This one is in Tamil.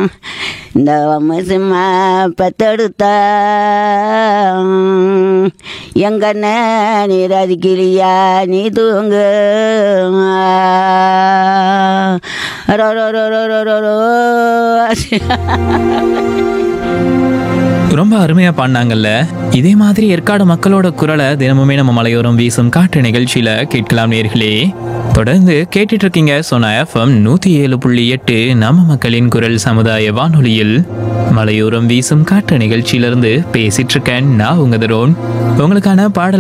இந்த வம்சமா பெத்தெடுத்தா எங்கண்ண நீ ரதிக்கிளியா நீ தூங்கு ரோ ரோ ரோ ரோ ரோ ரோ ரோ ரொம்ப அருமையா பாடினாங்கல்ல இதே மாதிரி ஏற்காடு மக்களோட குரலை தினமுமே நம்ம மலையோரம் வீசும் காட்டு நிகழ்ச்சியில கேட்கலாம் நேர்களே தொடர்ந்து கேட்டுட்டு இருக்கீங்க சொன்ன எஃப்எம் நூத்தி ஏழு புள்ளி எட்டு நம்ம மக்களின் குரல் சமுதாய வானொலியில் மலையோரம் வீசும் காட்டு நிகழ்ச்சியிலிருந்து பேசிட்டு இருக்கேன் நான் உங்க தரோன் உங்களுக்கான பாடல்